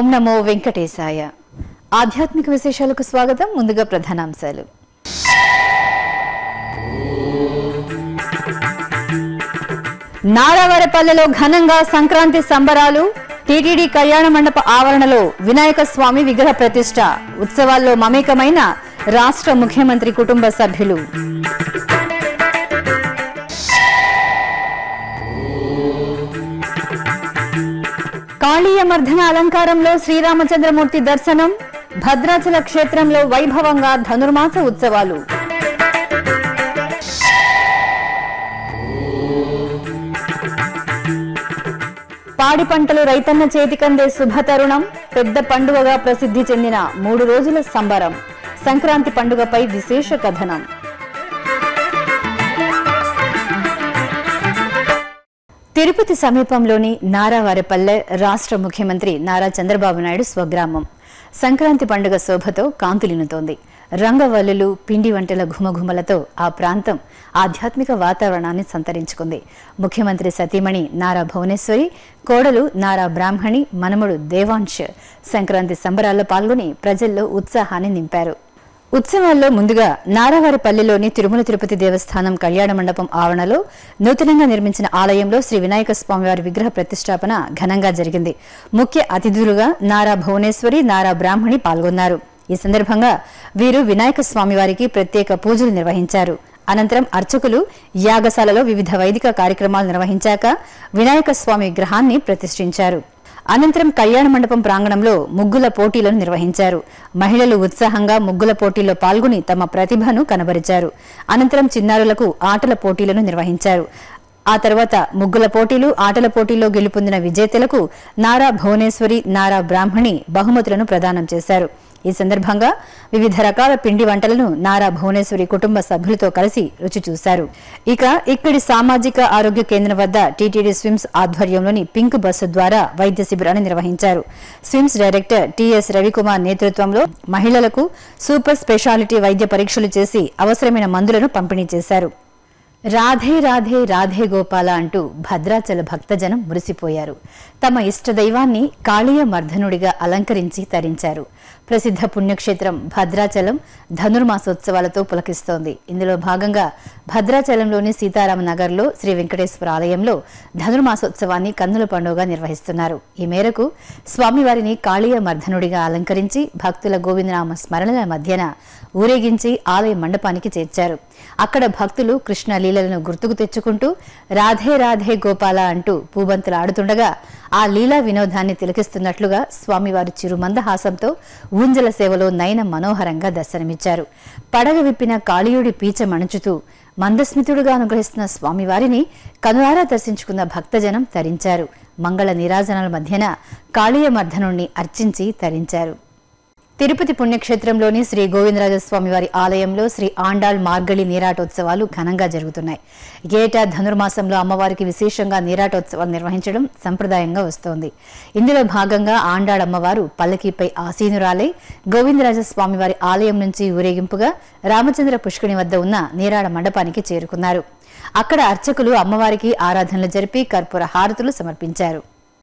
ఓం నమో వెంకటేశాయ ఆధ్యాత్మిక విశేషాలకు స్వాగతం ముందుగా ప్రధానాంశాలు నారావారపల్లెలో ఘనంగా సంక్రాంతి సంబరాలు టీటీడీ కళ్యాణ మండప ఆవరణలో వినాయక స్వామి విగ్రహ ప్రతిష్ట ఉత్సవాల్లో మమేకమైన రాష్ట్ర ముఖ్యమంత్రి కుటుంబ సభ్యులు కాళీయమర్ధన అలంకారంలో శ్రీరామచంద్రమూర్తి దర్శనం భద్రాచల క్షేత్రంలో వైభవంగా ధనుర్మాస ఉత్సవాలు పాడి పంటలు రైతన్న చేతికందే శుభతరుణం పెద్ద పండుగగా ప్రసిద్ధి చెందిన మూడు రోజుల సంబరం సంక్రాంతి పండుగపై విశేష కథనం తిరుపతి సమీపంలోని నారావారిపల్లె రాష్ట్ర ముఖ్యమంత్రి నారా చంద్రబాబు నాయుడు స్వగ్రామం సంక్రాంతి పండుగ శోభతో కాంతులినుతోంది రంగవల్లులు పిండి వంటల ఘుమఘుమలతో ఆ ప్రాంతం ఆధ్యాత్మిక వాతావరణాన్ని సంతరించుకుంది ముఖ్యమంత్రి సతీమణి నారా భువనేశ్వరి కోడలు నారా బ్రాహ్మణి మనముడు దేవాంశ్ సంక్రాంతి సంబరాల్లో పాల్గొని ప్రజల్లో ఉత్సాహాన్ని నింపారు ఉత్సవాల్లో ముందుగా నారావారిపల్లిలోని తిరుమల తిరుపతి దేవస్థానం కళ్యాణ మండపం ఆవరణలో నూతనంగా నిర్మించిన ఆలయంలో శ్రీ వినాయక స్వామివారి విగ్రహ ప్రతిష్టాపన ఘనంగా జరిగింది ముఖ్య అతిథులుగా నారా భువనేశ్వరి నారా బ్రాహ్మణి పాల్గొన్నారు ఈ సందర్భంగా వీరు వినాయక స్వామివారికి ప్రత్యేక పూజలు నిర్వహించారు అనంతరం అర్చకులు యాగశాలలో వివిధ వైదిక కార్యక్రమాలు నిర్వహించాక వినాయక స్వామి విగ్రహాన్ని ప్రతిష్ఠించారు అనంతరం కళ్యాణ మండపం ప్రాంగణంలో ముగ్గుల పోటీలను నిర్వహించారు మహిళలు ఉత్సాహంగా ముగ్గుల పోటీల్లో పాల్గొని తమ ప్రతిభను కనబరిచారు అనంతరం చిన్నారులకు ఆటల పోటీలను నిర్వహించారు ఆ తర్వాత ముగ్గుల పోటీలు ఆటల పోటీల్లో గెలుపొందిన విజేతలకు నారా భువనేశ్వరి నారా బ్రాహ్మణి బహుమతులను ప్రదానం చేశారు ఈ సందర్భంగా వివిధ రకాల పిండి వంటలను నారా భువనేశ్వరి కుటుంబ సభ్యులతో కలిసి రుచి చూశారు ఇక ఇక్కడి సామాజిక ఆరోగ్య కేంద్రం వద్ద టీటీడీ స్విమ్స్ ఆధ్వర్యంలోని పింక్ బస్సు ద్వారా వైద్య శిబిరాన్ని నిర్వహించారు స్విమ్స్ డైరెక్టర్ టిఎస్ రవికుమార్ నేతృత్వంలో మహిళలకు సూపర్ స్పెషాలిటీ వైద్య పరీక్షలు చేసి అవసరమైన మందులను పంపిణీ చేశారు రాధే రాధే రాధే గోపాల అంటూ భద్రాచల భక్తజనం మురిసిపోయారు తమ ఇష్ట దైవాన్ని కాళీయ మర్ధనుడిగా అలంకరించి తరించారు ప్రసిద్ధ పుణ్యక్షేత్రం భద్రాచలం ధనుర్మాసోత్సవాలతో పులకిస్తోంది ఇందులో భాగంగా భద్రాచలంలోని సీతారామ నగర్లో శ్రీ వెంకటేశ్వర ఆలయంలో ధనుర్మాసోత్సవాన్ని కన్నుల పండుగగా నిర్వహిస్తున్నారు ఈ మేరకు స్వామివారిని కాళీయ మర్ధనుడిగా అలంకరించి భక్తుల గోవిందనామ స్మరణల మధ్యన ఊరేగించి ఆలయ మండపానికి చేర్చారు అక్కడ భక్తులు కృష్ణ లీలలను గుర్తుకు తెచ్చుకుంటూ రాధే రాధే గోపాల అంటూ పూబంతులు ఆడుతుండగా ఆ లీలా వినోదాన్ని తిలకిస్తున్నట్లుగా స్వామివారి చిరుమందహాసంతో ఊంజల సేవలో నయన మనోహరంగా దర్శనమిచ్చారు పడగ విప్పిన కాళీయుడి పీచ మణుచుతూ మందస్మితుడుగా అనుగ్రహిస్తున్న స్వామివారిని కనులారా దర్శించుకున్న భక్తజనం తరించారు మంగళ నీరాజనాల మధ్యన కాళీయమర్ధనుణ్ణి అర్చించి తరించారు తిరుపతి పుణ్యక్షేత్రంలోని శ్రీ గోవిందరాజస్వామి వారి ఆలయంలో శ్రీ ఆండాళ్ మార్గళి నీరాటోత్సవాలు ఘనంగా జరుగుతున్నాయి ఏటా ధనుర్మాసంలో అమ్మవారికి విశేషంగా నీరాటోత్సవాలు నిర్వహించడం సంప్రదాయంగా వస్తోంది ఇందులో భాగంగా ఆండాళ్ అమ్మవారు పల్లకీపై ఆసీనురాలై గోవిందరాజస్వామి వారి ఆలయం నుంచి ఊరేగింపుగా రామచంద్ర పుష్కరిణి వద్ద ఉన్న నీరాడ మండపానికి చేరుకున్నారు అక్కడ అర్చకులు అమ్మవారికి ఆరాధనలు జరిపి కర్పూర హారతులు సమర్పించారు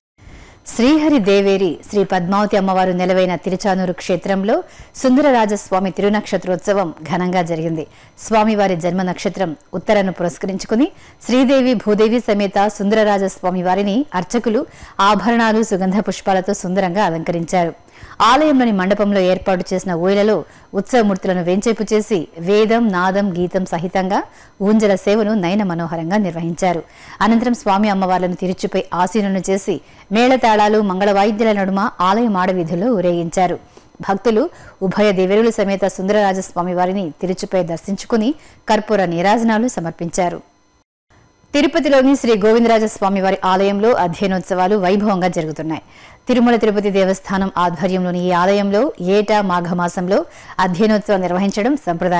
శ్రీహరి దేవేరి శ్రీ పద్మావతి అమ్మవారు నెలవైన తిరుచానూరు క్షేత్రంలో సుందరరాజస్వామి తిరునక్షత్రోత్సవం ఘనంగా జరిగింది స్వామివారి జన్మ నక్షత్రం ఉత్తరను పురస్కరించుకుని శ్రీదేవి భూదేవి సమేత సుందరరాజస్వామి వారిని అర్చకులు ఆభరణాలు సుగంధ పుష్పాలతో సుందరంగా అలంకరించారు ఆలయంలోని మండపంలో ఏర్పాటు చేసిన ఊయలలో ఉత్సవమూర్తులను వెంచేపు చేసి వేదం నాదం గీతం సహితంగా ఊంజల సేవను నయన మనోహరంగా నిర్వహించారు అనంతరం స్వామి అమ్మవార్లను తిరుచుపై ఆసీనులను చేసి మేళతాళాలు మంగళ వాయిద్యాల నడుమ ఆలయ మాడవీధుల్లో ఊరేగించారు భక్తులు ఉభయ దేవేరుల సమేత సుందరరాజస్వామి వారిని తిరుచుపై దర్శించుకుని కర్పూర నీరాజనాలు సమర్పించారు తిరుపతిలోని శ్రీ గోవిందరాజస్వామి వారి ఆలయంలో అధ్యయనోత్సవాలు వైభవంగా జరుగుతున్నాయి తిరుమల తిరుపతి దేవస్థానం ఆధ్వర్యంలోని ఈ ఆలయంలో ఏటా మాఘమాసంలో అధ్యయనోత్సవం నిర్వహించడం సంప్రదాయం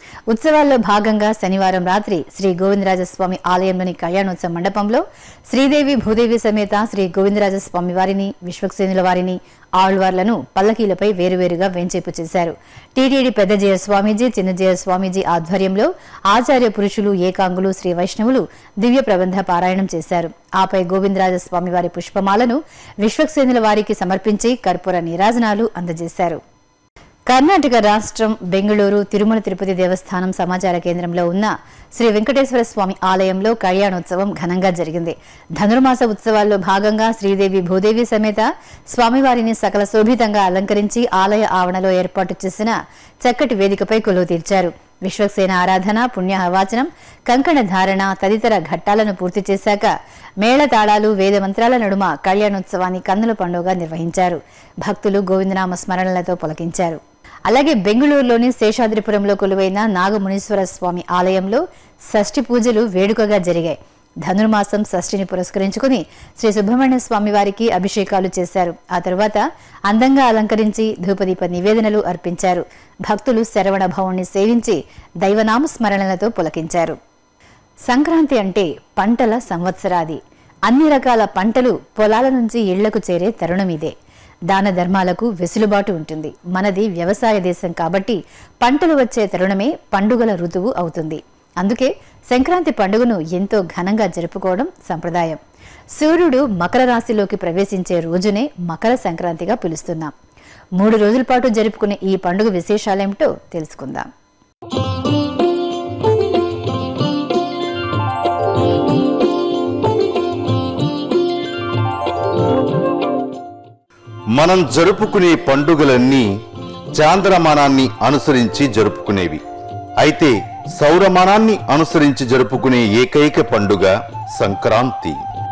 ఉత్సవాల్లో భాగంగా శనివారం రాత్రి శ్రీ గోవిందరాజస్వామి ఆలయంలోని కళ్యాణోత్సవ మండపంలో శ్రీదేవి భూదేవి సమేత శ్రీ గోవిందరాజస్వామి వారిని విశ్వక్సేనుల వారిని ఆళ్వార్లను పల్లకీలపై వేరువేరుగా వెంచేపు చేశారు టీటీడీ పెద్దజయ స్వామీజీ చిన్నజయ స్వామీజీ ఆధ్వర్యంలో ఆచార్య పురుషులు ఏకాంగులు శ్రీ వైష్ణవులు దివ్య ప్రబంధ పారాయణం చేశారు ఆపై గోవిందరాజస్వామి వారి పుష్పమాలను విశ్వక్సేనుల వారికి సమర్పించి కర్పూర నీరాజనాలు అందజేశారు కర్ణాటక రాష్ట్రం బెంగళూరు తిరుమల తిరుపతి దేవస్థానం సమాచార కేంద్రంలో ఉన్న శ్రీ వెంకటేశ్వర స్వామి ఆలయంలో కళ్యాణోత్సవం ఘనంగా జరిగింది ధనుర్మాస ఉత్సవాల్లో భాగంగా శ్రీదేవి భూదేవి సమేత స్వామివారిని సకల శోభితంగా అలంకరించి ఆలయ ఆవరణలో ఏర్పాటు చేసిన చక్కటి వేదికపై కొలువు తీర్చారు విశ్వక్సేన ఆరాధన పుణ్యహవాచనం కంకణ ధారణ తదితర ఘట్టాలను పూర్తి చేశాక మేళతాళాలు వేదమంత్రాల నడుమ కళ్యాణోత్సవాన్ని కన్నుల పండుగ నిర్వహించారు భక్తులు గోవిందనామ స్మరణలతో పులకించారు అలాగే బెంగళూరులోని శేషాద్రిపురంలో కొలువైన నాగమునీశ్వర స్వామి ఆలయంలో షష్ఠి పూజలు వేడుకగా జరిగాయి ధనుర్మాసం షష్ఠిని పురస్కరించుకుని శ్రీ సుబ్రహ్మణ్య స్వామి వారికి అభిషేకాలు చేశారు ఆ తరువాత అందంగా అలంకరించి ధూపదీప నివేదనలు అర్పించారు భక్తులు శరవణ భవుణ్ణి సేవించి దైవనామ స్మరణలతో పులకించారు సంక్రాంతి అంటే పంటల సంవత్సరాది అన్ని రకాల పంటలు పొలాల నుంచి ఇళ్లకు చేరే తరుణం ఇదే దాన ధర్మాలకు వెసులుబాటు ఉంటుంది మనది వ్యవసాయ దేశం కాబట్టి పంటలు వచ్చే తరుణమే పండుగల ఋతువు అవుతుంది అందుకే సంక్రాంతి పండుగను ఎంతో ఘనంగా జరుపుకోవడం సంప్రదాయం సూర్యుడు మకర రాశిలోకి ప్రవేశించే రోజునే మకర సంక్రాంతిగా పిలుస్తున్నాం మూడు రోజుల పాటు జరుపుకునే ఈ పండుగ విశేషాలేమిటో తెలుసుకుందాం మనం జరుపుకునే పండుగలన్నీ చాంద్రమానాన్ని అనుసరించి జరుపుకునేవి అయితే సౌరమానాన్ని అనుసరించి జరుపుకునే ఏకైక పండుగ సంక్రాంతి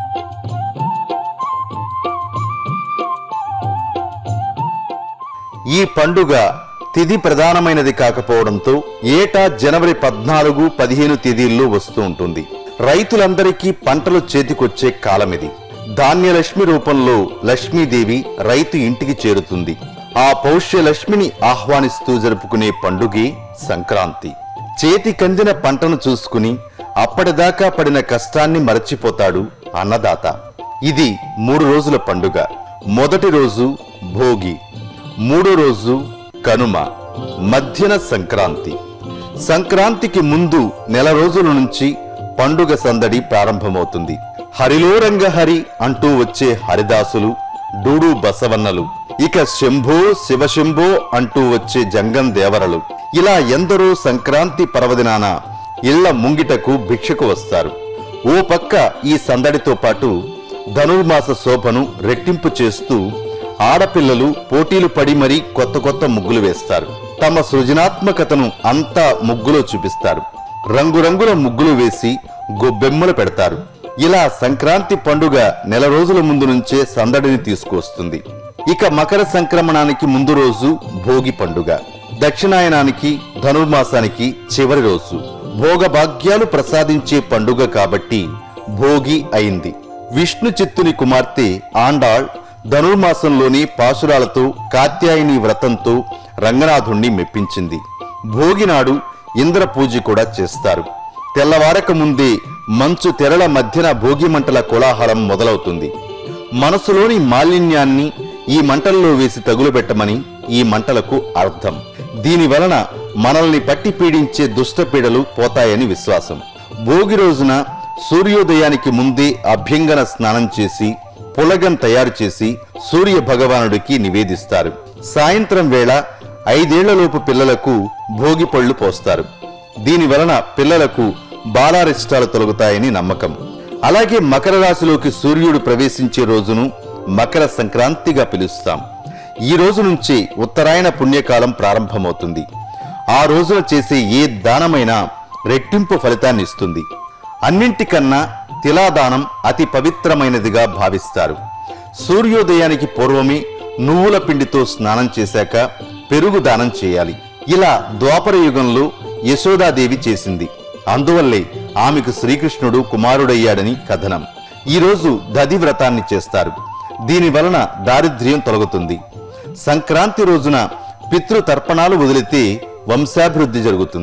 ఈ పండుగ తిథి ప్రధానమైనది కాకపోవడంతో ఏటా జనవరి పద్నాలుగు పదిహేను తేదీల్లో వస్తూ ఉంటుంది రైతులందరికీ పంటలు చేతికొచ్చే కాలమిది ధాన్యలక్ష్మి రూపంలో లక్ష్మీదేవి రైతు ఇంటికి చేరుతుంది ఆ పౌష్య లక్ష్మిని ఆహ్వానిస్తూ జరుపుకునే పండుగే సంక్రాంతి చేతి కందిన పంటను చూసుకుని అప్పటిదాకా పడిన కష్టాన్ని మరచిపోతాడు అన్నదాత ఇది మూడు రోజుల పండుగ మొదటి రోజు భోగి మూడో రోజు కనుమ మధ్యన సంక్రాంతి సంక్రాంతికి ముందు నెల రోజుల నుంచి పండుగ సందడి ప్రారంభమవుతుంది హరిలో రంగ హరి అంటూ వచ్చే హరిదాసులు డూడు బసవన్నలు ఇక శంభో శివశంభో అంటూ వచ్చే జంగం దేవరలు ఇలా ఎందరో సంక్రాంతి పర్వదినాన ఇళ్ల ముంగిటకు భిక్షకు వస్తారు ఓ పక్క ఈ సందడితో పాటు ధనుర్మాస శోభను రెట్టింపు చేస్తూ ఆడపిల్లలు పోటీలు పడి మరీ కొత్త కొత్త ముగ్గులు వేస్తారు తమ సృజనాత్మకతను అంతా ముగ్గులో చూపిస్తారు రంగురంగుల ముగ్గులు వేసి గొబ్బెమ్మలు పెడతారు ఇలా సంక్రాంతి పండుగ నెల రోజుల ముందు నుంచే సందడిని తీసుకువస్తుంది ఇక మకర సంక్రమణానికి ముందు రోజు భోగి పండుగ దక్షిణాయనానికి ధనుర్మాసానికి చివరి రోజు భోగభాగ్యాలు ప్రసాదించే పండుగ కాబట్టి భోగి అయింది విష్ణు చిత్తుని కుమార్తె ఆండాళ్ ధనుర్మాసంలోని పాశురాలతో కాత్యాయని వ్రతంతో రంగనాథుణ్ణి మెప్పించింది భోగినాడు ఇంద్ర పూజ కూడా చేస్తారు తెల్లవారక ముందే మంచు తెరల మధ్యన భోగి మంటల కోలాహలం మొదలవుతుంది మనసులోని మాలిన్యాన్ని ఈ మంటల్లో వేసి తగులుబెట్టమని ఈ మంటలకు అర్థం దీని వలన మనల్ని పట్టి పీడించే దుష్టపీడలు పోతాయని విశ్వాసం భోగి రోజున సూర్యోదయానికి ముందే అభ్యంగన స్నానం చేసి పులగం తయారు చేసి సూర్య భగవానుడికి నివేదిస్తారు సాయంత్రం వేళ ఐదేళ్లలోపు పిల్లలకు భోగి పళ్ళు పోస్తారు దీని వలన పిల్లలకు బాలారిష్టాలు తొలగుతాయని నమ్మకం అలాగే మకర రాశిలోకి సూర్యుడు ప్రవేశించే రోజును మకర సంక్రాంతిగా పిలుస్తాం ఈ రోజు నుంచి ఉత్తరాయణ పుణ్యకాలం ప్రారంభమవుతుంది ఆ రోజున చేసే ఏ దానమైనా రెట్టింపు ఫలితాన్ని ఇస్తుంది అన్నింటికన్నా తిలాదానం అతి పవిత్రమైనదిగా భావిస్తారు సూర్యోదయానికి పూర్వమే నువ్వుల పిండితో స్నానం చేశాక పెరుగు దానం చేయాలి ఇలా ద్వాపర యుగంలో యశోదాదేవి చేసింది అందువల్లే ఆమెకు శ్రీకృష్ణుడు కుమారుడయ్యాడని కథనం ఈరోజు దది వ్రతాన్ని చేస్తారు దీని వలన దారిద్ర్యం తొలగుతుంది సంక్రాంతి రోజున పితృతర్పణాలు వదిలితే వంశాభివృద్ధి జరుగుతుంది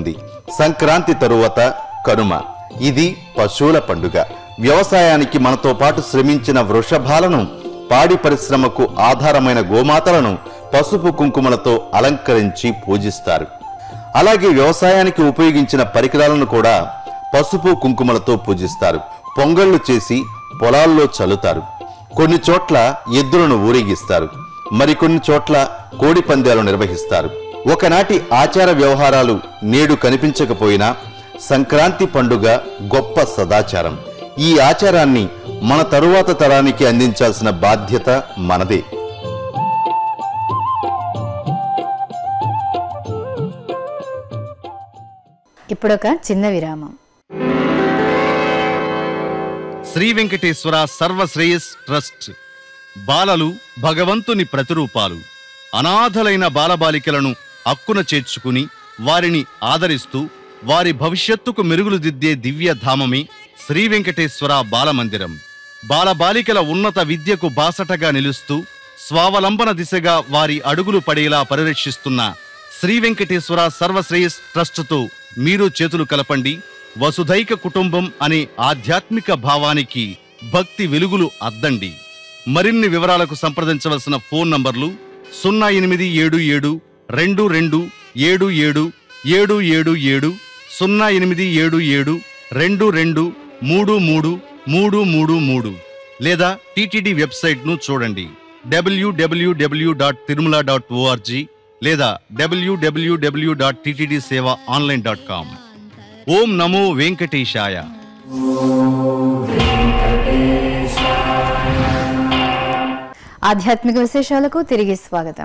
సంక్రాంతి తరువాత కనుమ ఇది పశువుల పండుగ వ్యవసాయానికి మనతో పాటు శ్రమించిన వృషభాలను పాడి పరిశ్రమకు ఆధారమైన గోమాతలను పసుపు కుంకుమలతో అలంకరించి పూజిస్తారు అలాగే వ్యవసాయానికి ఉపయోగించిన పరికరాలను కూడా పసుపు కుంకుమలతో పూజిస్తారు పొంగళ్లు చేసి పొలాల్లో చల్లుతారు కొన్ని చోట్ల ఎద్దులను ఊరేగిస్తారు మరికొన్ని చోట్ల కోడి పందాలు నిర్వహిస్తారు ఒకనాటి ఆచార వ్యవహారాలు నేడు కనిపించకపోయినా సంక్రాంతి పండుగ గొప్ప సదాచారం ఈ ఆచారాన్ని మన తరువాత తరానికి అందించాల్సిన బాధ్యత మనదే ఇప్పుడొక చిన్న విరామం శ్రీ వెంకటేశ్వర సర్వశ్రేయస్ ట్రస్ట్ బాలలు భగవంతుని ప్రతిరూపాలు అనాథలైన బాలబాలికలను అక్కున చేర్చుకుని వారిని ఆదరిస్తూ వారి భవిష్యత్తుకు మెరుగులు దిద్దే దివ్య ధామమే శ్రీ వెంకటేశ్వర బాలమందిరం బాలబాలికల ఉన్నత విద్యకు బాసటగా నిలుస్తూ స్వావలంబన దిశగా వారి అడుగులు పడేలా పరిరక్షిస్తున్న శ్రీ వెంకటేశ్వర సర్వశ్రేయస్ ట్రస్టుతో మీరు చేతులు కలపండి వసుధైక కుటుంబం అనే ఆధ్యాత్మిక భావానికి భక్తి వెలుగులు అద్దండి మరిన్ని వివరాలకు సంప్రదించవలసిన ఫోన్ నంబర్లు సున్నా ఎనిమిది ఏడు ఏడు రెండు రెండు ఏడు ఏడు ఏడు ఏడు ఏడు సున్నా ఎనిమిది ఏడు ఏడు రెండు రెండు మూడు మూడు మూడు మూడు మూడు లేదా టీటీడీ వెబ్సైట్ను చూడండి WWW dot Tirumala dot ORG లేదా WWW dot TTD seva online dot com ఓం నమో వెంకటేశాయ ఆధ్యాత్మిక విశేషాలకు తిరిగి స్వాగతం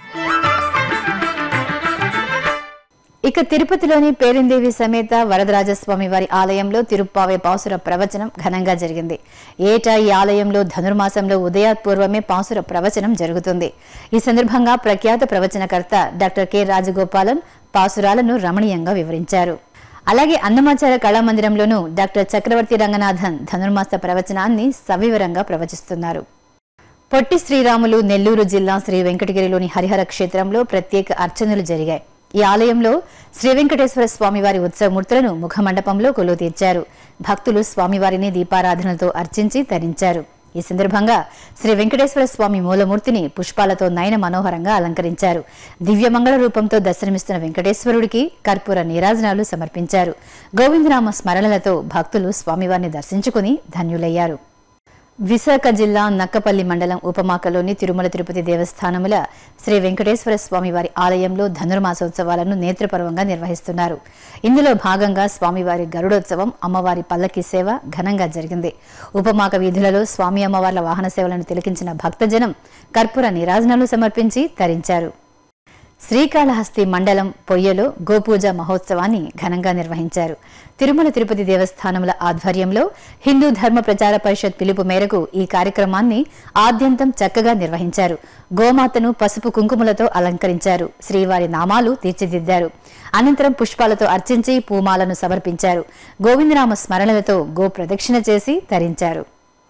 ఇక తిరుపతిలోని పేరిందేవి సమేత వరదరాజస్వామి వారి ఆలయంలో తిరుప్పావే పాసుర ప్రవచనం ఘనంగా జరిగింది ఏటా ఈ ఆలయంలో ధనుర్మాసంలో ఉదయాత్పూర్వమే పాసుర ప్రవచనం జరుగుతుంది ఈ సందర్భంగా ప్రఖ్యాత ప్రవచనకర్త డాక్టర్ కె రాజగోపాలన్ పాసురాలను రమణీయంగా వివరించారు అలాగే అన్నమాచార కళామందిరంలోనూ డాక్టర్ చక్రవర్తి రంగనాథన్ ధనుర్మాస ప్రవచనాన్ని సవివరంగా ప్రవచిస్తున్నారు పొట్టి శ్రీరాములు నెల్లూరు జిల్లా శ్రీ వెంకటగిరిలోని హరిహర క్షేత్రంలో ప్రత్యేక అర్చనలు జరిగాయి ఈ ఆలయంలో శ్రీ వెంకటేశ్వర స్వామివారి ఉత్సవమూర్తులను ముఖమండపంలో కొలువు తీర్చారు భక్తులు స్వామివారిని దీపారాధనలతో అర్చించి తరించారు ఈ సందర్భంగా శ్రీ వెంకటేశ్వర స్వామి మూలమూర్తిని పుష్పాలతో నయన మనోహరంగా అలంకరించారు దివ్యమంగళ రూపంతో దర్శనమిస్తున్న వెంకటేశ్వరుడికి కర్పూర నీరాజనాలు సమర్పించారు గోవిందనామ స్మరణలతో భక్తులు స్వామివారిని దర్శించుకుని ధన్యులయ్యారు విశాఖ జిల్లా నక్కపల్లి మండలం ఉపమాకలోని తిరుమల తిరుపతి దేవస్థానముల శ్రీ వెంకటేశ్వర స్వామి వారి ఆలయంలో ధనుర్మాసోత్సవాలను నేత్రపర్వంగా నిర్వహిస్తున్నారు ఇందులో భాగంగా స్వామివారి గరుడోత్సవం అమ్మవారి పల్లకి సేవ ఘనంగా జరిగింది ఉపమాక వీధులలో స్వామి అమ్మవార్ల వాహన సేవలను తిలకించిన భక్తజనం కర్పూర నీరాజనాలు సమర్పించి తరించారు శ్రీకాళహస్తి మండలం పొయ్యలో గోపూజ మహోత్సవాన్ని ఘనంగా నిర్వహించారు తిరుమల తిరుపతి దేవస్థానముల ఆధ్వర్యంలో హిందూ ధర్మ ప్రచార పరిషత్ పిలుపు మేరకు ఈ కార్యక్రమాన్ని ఆద్యంతం చక్కగా నిర్వహించారు గోమాతను పసుపు కుంకుమలతో అలంకరించారు శ్రీవారి నామాలు తీర్చిదిద్దారు అనంతరం పుష్పాలతో అర్చించి పూమాలను సమర్పించారు గోవిందనామ స్మరణలతో గో ప్రదక్షిణ చేసి తరించారు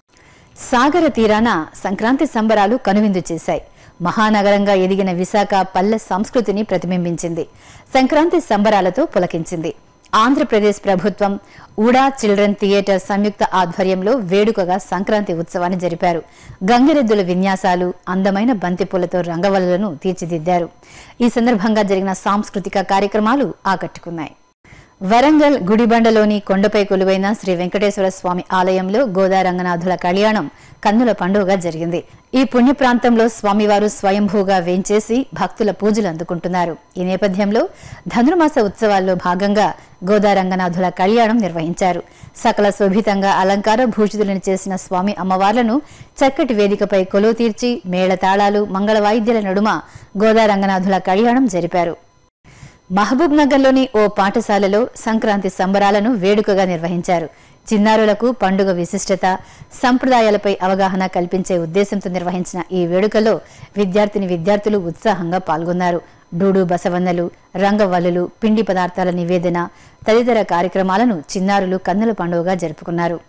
సాగర తీరాన సంక్రాంతి సంబరాలు కనువిందు చేశాయి మహానగరంగా ఎదిగిన విశాఖ పల్లె సంస్కృతిని ప్రతిబింబించింది సంక్రాంతి సంబరాలతో పులకించింది ఆంధ్రప్రదేశ్ ప్రభుత్వం ఉడా చిల్డ్రన్ థియేటర్ సంయుక్త ఆధ్వర్యంలో వేడుకగా సంక్రాంతి ఉత్సవాన్ని జరిపారు గంగిరెద్దుల విన్యాసాలు అందమైన బంతిపూలతో రంగవల్లులను తీర్చిదిద్దారు ఈ సందర్భంగా జరిగిన సాంస్కృతిక కార్యక్రమాలు ఆకట్టుకున్నాయి వరంగల్ గుడిబండలోని కొండపై కొలువైన శ్రీ వెంకటేశ్వర స్వామి ఆలయంలో గోదా రంగనాథుల కళ్యాణం కన్నుల పండుగగా జరిగింది ఈ పుణ్య ప్రాంతంలో స్వామివారు స్వయంభూగా వేంచేసి భక్తుల పూజలు అందుకుంటున్నారు ఈ నేపథ్యంలో ధనుర్మాస ఉత్సవాల్లో భాగంగా గోదా రంగనాథుల కళ్యాణం నిర్వహించారు సకల శోభితంగా అలంకార భూషితులను చేసిన స్వామి అమ్మవార్లను చక్కటి వేదికపై కొలువు తీర్చి మేళతాళాలు మంగళ వాయిద్యాల నడుమ గోదా రంగనాథుల కళ్యాణం జరిపారు మహబూబ్ నగర్లోని ఓ పాఠశాలలో సంక్రాంతి సంబరాలను వేడుకగా నిర్వహించారు చిన్నారులకు పండుగ విశిష్టత సంప్రదాయాలపై అవగాహన కల్పించే ఉద్దేశంతో నిర్వహించిన ఈ వేడుకలో విద్యార్థిని విద్యార్థులు ఉత్సాహంగా పాల్గొన్నారు డూడు బసవన్నలు రంగవల్లులు పిండి పదార్థాల నివేదన తదితర కార్యక్రమాలను చిన్నారులు కన్నుల పండుగగా జరుపుకున్నారు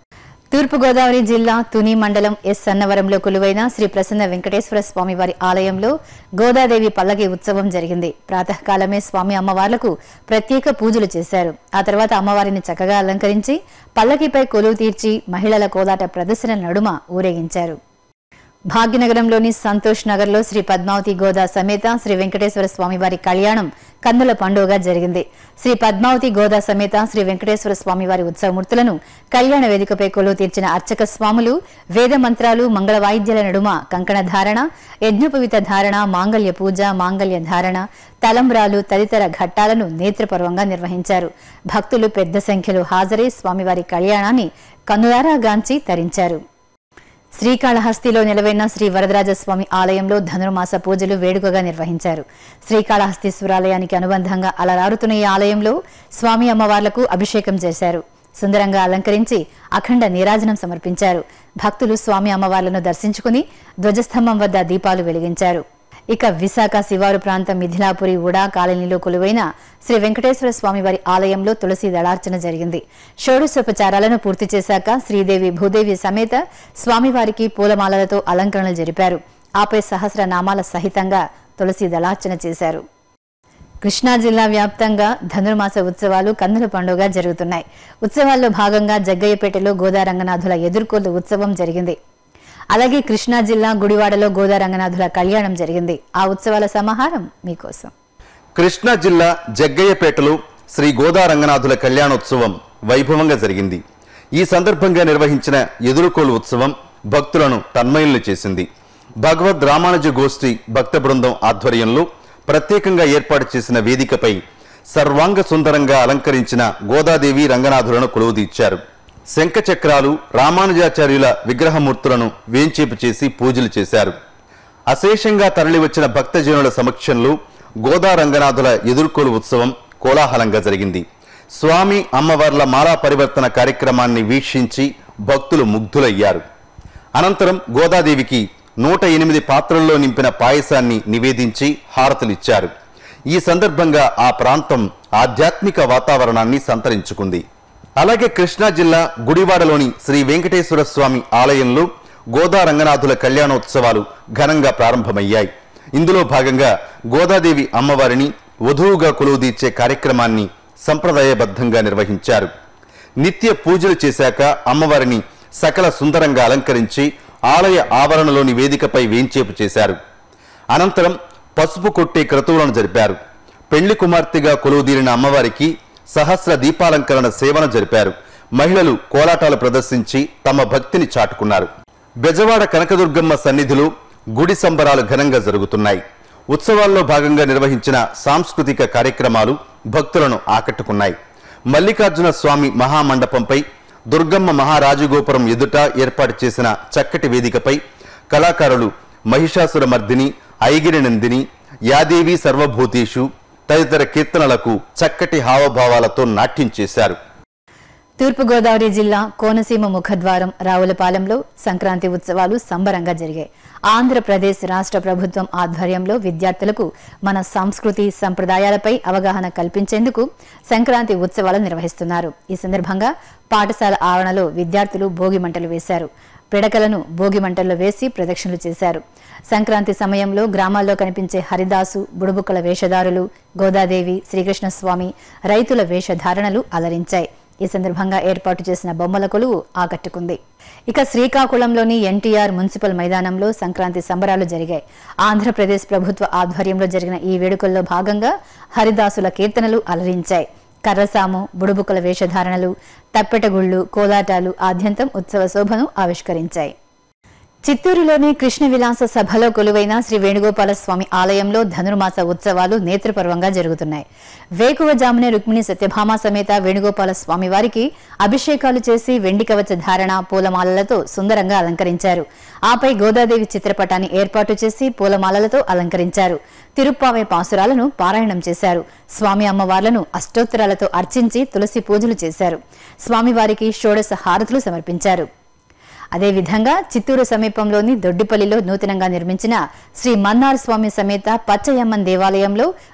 తూర్పుగోదావరి జిల్లా తుని మండలం ఎస్ సన్నవరంలో కొలువైన శ్రీ ప్రసన్న వెంకటేశ్వర స్వామి వారి ఆలయంలో గోదాదేవి పల్లకి ఉత్సవం జరిగింది ప్రాతకాలమే స్వామి అమ్మవార్లకు ప్రత్యేక పూజలు చేశారు ఆ తర్వాత అమ్మవారిని చక్కగా అలంకరించి పల్లకిపై కొలువు తీర్చి మహిళల కోలాట ప్రదర్శన నడుమ ఊరేగించారు భాగ్యనగరంలోని సంతోష్ నగర్లో శ్రీ పద్మావతి గోదా సమేత శ్రీ వెంకటేశ్వర స్వామి వారి కళ్యాణం కన్నుల పండుగగా జరిగింది శ్రీ పద్మావతి గోదా సమేత శ్రీ వెంకటేశ్వర స్వామి వారి ఉత్సవమూర్తులను కళ్యాణ వేదికపై కొలువు తీర్చిన అర్చక స్వాములు వేద మంత్రాలు మంగళ వాయిద్యాల నడుమ కంకణ ధారణ యజ్ఞోపవిత ధారణ మాంగళ్య పూజ మాంగళ్య ధారణ తలంబ్రాలు తదితర ఘట్టాలను నేత్రపర్వంగా నిర్వహించారు భక్తులు పెద్ద సంఖ్యలో హాజరై స్వామివారి కళ్యాణాన్ని కన్నులారా గాంచి తరించారు శ్రీకాళహస్తిలో నిలవైన శ్రీ వరదరాజస్వామి ఆలయంలో ధనుర్మాస పూజలు వేడుకగా నిర్వహించారు శ్రీకాళహస్తీశ్వరాలయానికి అనుబంధంగా అలరారుతున్న ఈ ఆలయంలో స్వామి అమ్మవార్లకు అభిషేకం చేశారు సుందరంగా అలంకరించి అఖండ నీరాజనం సమర్పించారు భక్తులు స్వామి అమ్మవార్లను దర్శించుకుని ధ్వజస్తంభం వద్ద దీపాలు వెలిగించారు ఇక విశాఖ శివారు ప్రాంతం మిథిలాపురి ఉడా కాలనీలో కొలువైన శ్రీ వెంకటేశ్వర స్వామి వారి ఆలయంలో తులసి దళార్చన జరిగింది షోడశోపచారాలను పూర్తి చేశాక శ్రీదేవి భూదేవి సమేత స్వామివారికి పూలమాలలతో అలంకరణలు జరిపారు ఆపై సహస్ర నామాల సహితంగా తులసి దళార్చన చేశారు కృష్ణా జిల్లా వ్యాప్తంగా ధనుర్మాస ఉత్సవాలు కన్నుల పండుగ జరుగుతున్నాయి ఉత్సవాల్లో భాగంగా జగ్గయ్యపేటలో గోదారంగనాథుల ఎదుర్కోలు ఉత్సవం జరిగింది అలాగే కృష్ణా జిల్లా గుడివాడలో గోదారంగనాథుల కళ్యాణం జరిగింది ఆ ఉత్సవాల సమాహారం మీకోసం కృష్ణా జిల్లా జగ్గయ్యపేటలో శ్రీ గోదా రంగనాథుల కళ్యాణోత్సవం వైభవంగా జరిగింది ఈ సందర్భంగా నిర్వహించిన ఎదురుకోలు ఉత్సవం భక్తులను తన్మయుల్ని చేసింది భగవద్ రామానుజ గోష్ఠి భక్త బృందం ఆధ్వర్యంలో ప్రత్యేకంగా ఏర్పాటు చేసిన వేదికపై సర్వాంగ సుందరంగా అలంకరించిన గోదాదేవి రంగనాథులను కొలువుదీర్చారు శంఖ చక్రాలు రామానుజాచార్యుల విగ్రహమూర్తులను వేంచేపు చేసి పూజలు చేశారు అశేషంగా తరలివచ్చిన భక్తజనుల సమక్షంలో గోదా రంగనాథుల ఎదుర్కోలు ఉత్సవం కోలాహలంగా జరిగింది స్వామి అమ్మవార్ల మాలా పరివర్తన కార్యక్రమాన్ని వీక్షించి భక్తులు ముగ్ధులయ్యారు అనంతరం గోదాదేవికి నూట ఎనిమిది పాత్రల్లో నింపిన పాయసాన్ని నివేదించి హారతులిచ్చారు ఈ సందర్భంగా ఆ ప్రాంతం ఆధ్యాత్మిక వాతావరణాన్ని సంతరించుకుంది అలాగే కృష్ణా జిల్లా గుడివాడలోని శ్రీ వెంకటేశ్వర స్వామి ఆలయంలో గోదా రంగనాథుల కళ్యాణోత్సవాలు ఘనంగా ప్రారంభమయ్యాయి ఇందులో భాగంగా గోదాదేవి అమ్మవారిని వధువుగా కొలువుదీర్చే కార్యక్రమాన్ని సంప్రదాయబద్ధంగా నిర్వహించారు నిత్య పూజలు చేశాక అమ్మవారిని సకల సుందరంగా అలంకరించి ఆలయ ఆవరణలోని వేదికపై వేంచేపు చేశారు అనంతరం పసుపు కొట్టే క్రతువులను జరిపారు పెళ్లి కుమార్తెగా కొలువుదీరిన అమ్మవారికి సహస్ర దీపాలంకరణ సేవన జరిపారు మహిళలు కోలాటాలు ప్రదర్శించి తమ భక్తిని చాటుకున్నారు బెజవాడ కనకదుర్గమ్మ సన్నిధిలో గుడి సంబరాలు ఘనంగా జరుగుతున్నాయి ఉత్సవాల్లో భాగంగా నిర్వహించిన సాంస్కృతిక కార్యక్రమాలు భక్తులను ఆకట్టుకున్నాయి మల్లికార్జున స్వామి మహామండపంపై దుర్గమ్మ మహారాజగోపురం ఎదుట ఏర్పాటు చేసిన చక్కటి వేదికపై కళాకారులు మహిషాసుర మర్దిని ఐగిరి నందిని యాదేవి సర్వభూతేషు తదితర కీర్తనలకు చక్కటి హావభావాలతో నాట్యం చేశారు తూర్పుగోదావరి జిల్లా కోనసీమ ముఖద్వారం రావులపాలెంలో సంక్రాంతి ఉత్సవాలు సంబరంగా జరిగాయి ఆంధ్రప్రదేశ్ రాష్ట్ర ప్రభుత్వం ఆధ్వర్యంలో విద్యార్థులకు మన సంస్కృతి సంప్రదాయాలపై అవగాహన కల్పించేందుకు సంక్రాంతి ఉత్సవాలు నిర్వహిస్తున్నారు ఈ సందర్భంగా పాఠశాల ఆవరణలో విద్యార్థులు భోగి మంటలు వేశారు పిడకలను భోగి మంటల్లో వేసి ప్రదక్షిణలు చేశారు సంక్రాంతి సమయంలో గ్రామాల్లో కనిపించే హరిదాసు బుడుబుక్కల వేషధారులు గోదాదేవి శ్రీకృష్ణస్వామి రైతుల వేషధారణలు అలరించాయి ఈ సందర్భంగా ఏర్పాటు చేసిన బొమ్మల కొలువు ఆకట్టుకుంది ఇక శ్రీకాకుళంలోని ఎన్టీఆర్ మున్సిపల్ మైదానంలో సంక్రాంతి సంబరాలు జరిగాయి ఆంధ్రప్రదేశ్ ప్రభుత్వ ఆధ్వర్యంలో జరిగిన ఈ వేడుకల్లో భాగంగా హరిదాసుల కీర్తనలు అలరించాయి కర్రసాము బుడుబుక్కల వేషధారణలు తప్పెటగుళ్ళు కోలాటాలు ఆద్యంతం ఉత్సవ శోభను ఆవిష్కరించాయి చిత్తూరులోని కృష్ణ విలాస సభలో కొలువైన శ్రీ వేణుగోపాల స్వామి ఆలయంలో ధనుర్మాస ఉత్సవాలు నేత్రపర్వంగా జరుగుతున్నాయి వేకువజామునే రుక్మిణి సత్యభామ సమేత వేణుగోపాల స్వామి వారికి అభిషేకాలు చేసి వెండి కవచ ధారణ పూలమాలలతో సుందరంగా అలంకరించారు ఆపై గోదాదేవి చిత్రపటాన్ని ఏర్పాటు చేసి పూలమాలలతో అలంకరించారు తిరుప్పావై పాసురాలను పారాయణం చేశారు స్వామి అమ్మవార్లను అష్టోత్తరాలతో అర్చించి తులసి పూజలు చేశారు స్వామివారికి షోడశ హారతులు సమర్పించారు అదేవిధంగా చిత్తూరు సమీపంలోని దొడ్డిపల్లిలో నూతనంగా నిర్మించిన శ్రీ మన్నార్ స్వామి సమేత పచ్చయమ్మన్ దేవాలయంలో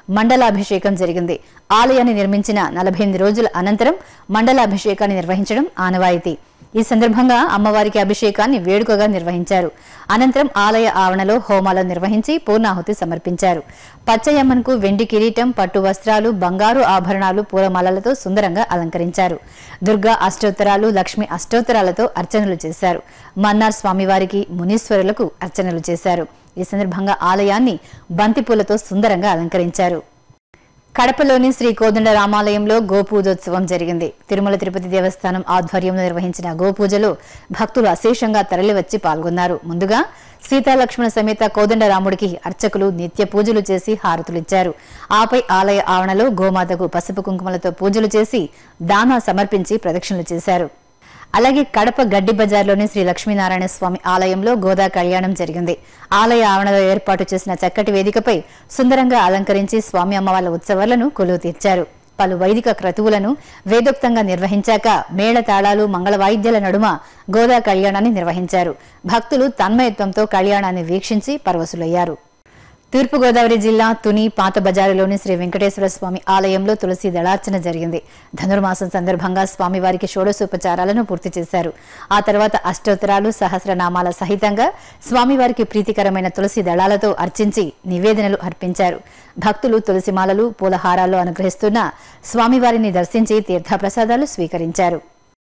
మండలాభిషేకం జరిగింది ఆలయాన్ని నిర్మించిన నలభై ఎనిమిది రోజుల అనంతరం మండలాభిషేకాన్ని నిర్వహించడం ఆనవాయితీ ఈ సందర్భంగా అమ్మవారికి అభిషేకాన్ని వేడుకగా నిర్వహించారు అనంతరం ఆలయ ఆవరణలో హోమాలను నిర్వహించి పూర్ణాహుతి సమర్పించారు పచ్చయమ్మన్కు వెండి కిరీటం పట్టు వస్త్రాలు బంగారు ఆభరణాలు పూలమాలలతో సుందరంగా అలంకరించారు దుర్గా అష్టోత్తరాలు లక్ష్మి అష్టోత్తరాలతో అర్చనలు చేశారు మన్నార్ స్వామివారికి మునీశ్వరులకు అర్చనలు చేశారు ఈ సందర్భంగా ఆలయాన్ని బంతిపూలతో సుందరంగా అలంకరించారు కడపలోని శ్రీ కోదండ రామాలయంలో గోపూజోత్సవం జరిగింది తిరుమల తిరుపతి దేవస్థానం ఆధ్వర్యంలో నిర్వహించిన గోపూజలో భక్తులు అశేషంగా తరలివచ్చి పాల్గొన్నారు ముందుగా సీతాలక్ష్మణ సమేత కోదండ రాముడికి అర్చకులు నిత్య పూజలు చేసి హారతులిచ్చారు ఆపై ఆలయ ఆవరణలో గోమాతకు పసుపు కుంకుమలతో పూజలు చేసి దానా సమర్పించి ప్రదక్షిణలు చేశారు అలాగే కడప గడ్డి బజార్లోని శ్రీ లక్ష్మీనారాయణ స్వామి ఆలయంలో గోదా కళ్యాణం జరిగింది ఆలయ ఆవరణలో ఏర్పాటు చేసిన చక్కటి వేదికపై సుందరంగా అలంకరించి స్వామి అమ్మవార్ల ఉత్సవాలను కొలువు తీర్చారు పలు వైదిక క్రతువులను వేదోక్తంగా నిర్వహించాక మేళ తాళాలు మంగళ వాయిద్యాల నడుమ గోదా కళ్యాణాన్ని నిర్వహించారు భక్తులు తన్మయత్వంతో కళ్యాణాన్ని వీక్షించి పరవశులయ్యారు తూర్పుగోదావరి జిల్లా తుని పాత బజారులోని శ్రీ వెంకటేశ్వర స్వామి ఆలయంలో తులసి దళార్చన జరిగింది ధనుర్మాసం సందర్భంగా స్వామివారికి షోడశోపచారాలను పూర్తి చేశారు ఆ తర్వాత అష్టోత్తరాలు సహస్రనామాల సహితంగా స్వామివారికి ప్రీతికరమైన తులసి దళాలతో అర్చించి నివేదనలు అర్పించారు భక్తులు తులసిమాలలు పూలహారాలు అనుగ్రహిస్తున్న స్వామివారిని దర్శించి తీర్థప్రసాదాలు స్వీకరించారు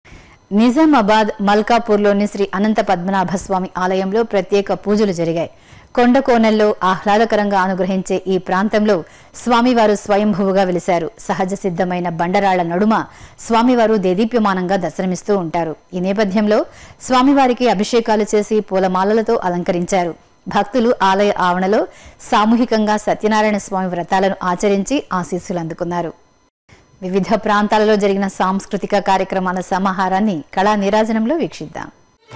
నిజామాబాద్ మల్కాపూర్లోని శ్రీ అనంత పద్మనాభ స్వామి ఆలయంలో ప్రత్యేక పూజలు జరిగాయి కొండ కోనల్లో ఆహ్లాదకరంగా అనుగ్రహించే ఈ ప్రాంతంలో స్వామివారు స్వయంభువుగా వెలిశారు సహజ సిద్ధమైన బండరాళ్ల నడుమ స్వామివారు దేదీప్యమానంగా దర్శనమిస్తూ ఉంటారు ఈ నేపథ్యంలో స్వామివారికి అభిషేకాలు చేసి పూలమాలలతో అలంకరించారు భక్తులు ఆలయ ఆవరణలో సామూహికంగా సత్యనారాయణ స్వామి వ్రతాలను ఆచరించి ఆశీస్సులు అందుకున్నారు వివిధ ప్రాంతాలలో జరిగిన సాంస్కృతిక కార్యక్రమాల సమాహారాన్ని కళా నీరాజనంలో వీక్షిద్దాం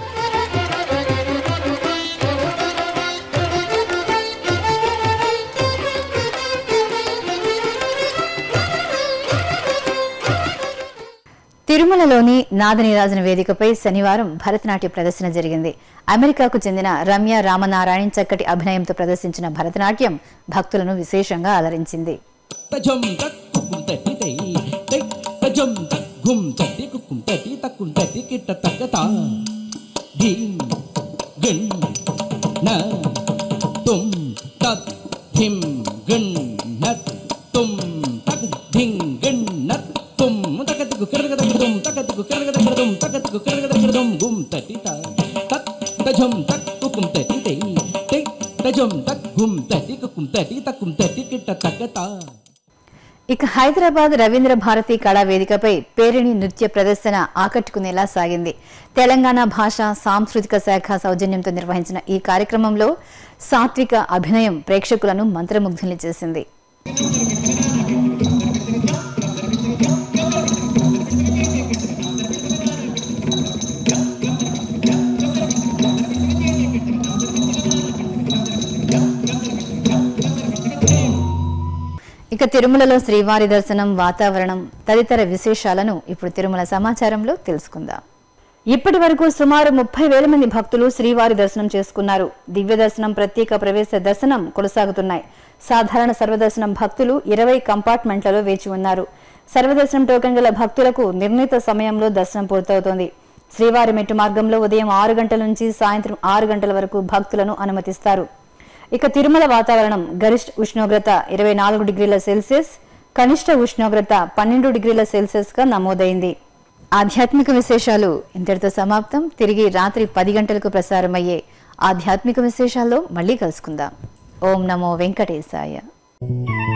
తిరుమలలోని నాదనీరాజన వేదికపై శనివారం భరతనాట్య ప్రదర్శన జరిగింది అమెరికాకు చెందిన రమ్య రామనారాయణ్ చక్కటి అభినయంతో ప్రదర్శించిన భరతనాట్యం భక్తులను విశేషంగా అలరించింది తజం తక్ కుక్కుం తట్టి తై తై తజం తక్ గుం తట్టి కుక్కుం తట్టి తక్కుం తట్టి కిట్ట తక్కత ధీం గణ్ న తుం తత్ ధిం గణ్ నత్ తుం తక్ ధిం గణ్ నత్ తుం తకతికు కిరగదగడదుం తకతికు కిరగదగడదుం తకతికు కిరగదగడదుం గుం తట్టి త తక్ తజం తక్ కుక్కుం తట్టి తై తై తజం తక్ గుం తట్టి కుక్కుం తట్టి తక్కుం తట్టి కిట్ట తక్కత ఇక హైదరాబాద్ రవీంద్ర భారతి కళా వేదికపై పేరిణి నృత్య ప్రదర్శన ఆకట్టుకునేలా సాగింది తెలంగాణ భాష సాంస్కృతిక శాఖ సౌజన్యంతో నిర్వహించిన ఈ కార్యక్రమంలో సాత్విక అభినయం ప్రేక్షకులను మంత్రముగ్ధుల్ని చేసింది ఇక తిరుమలలో శ్రీవారి దర్శనం వాతావరణం తదితర విశేషాలను ఇప్పుడు తిరుమల సమాచారంలో తెలుసుకుందాం ఇప్పటి వరకు సుమారు ముప్పై వేల మంది భక్తులు శ్రీవారి దర్శనం చేసుకున్నారు దివ్య దర్శనం ప్రత్యేక ప్రవేశ దర్శనం కొనసాగుతున్నాయి సాధారణ సర్వదర్శనం భక్తులు ఇరవై కంపార్ట్మెంట్లలో వేచి ఉన్నారు సర్వదర్శనం టోకెన్ గల భక్తులకు నిర్ణీత సమయంలో దర్శనం పూర్తవుతోంది శ్రీవారి మెట్టు మార్గంలో ఉదయం ఆరు గంటల నుంచి సాయంత్రం ఆరు గంటల వరకు భక్తులను అనుమతిస్తారు ఇక తిరుమల వాతావరణం గరిష్ట ఉష్ణోగ్రత ఇరవై నాలుగు డిగ్రీల సెల్సియస్ కనిష్ట ఉష్ణోగ్రత పన్నెండు డిగ్రీల సెల్సియస్ గా నమోదైంది ఆధ్యాత్మిక విశేషాలు ఇంతటితో సమాప్తం తిరిగి రాత్రి పది గంటలకు ప్రసారమయ్యే ఆధ్యాత్మిక విశేషాల్లో మళ్ళీ కలుసుకుందాం ఓం నమో వెంకటేశాయ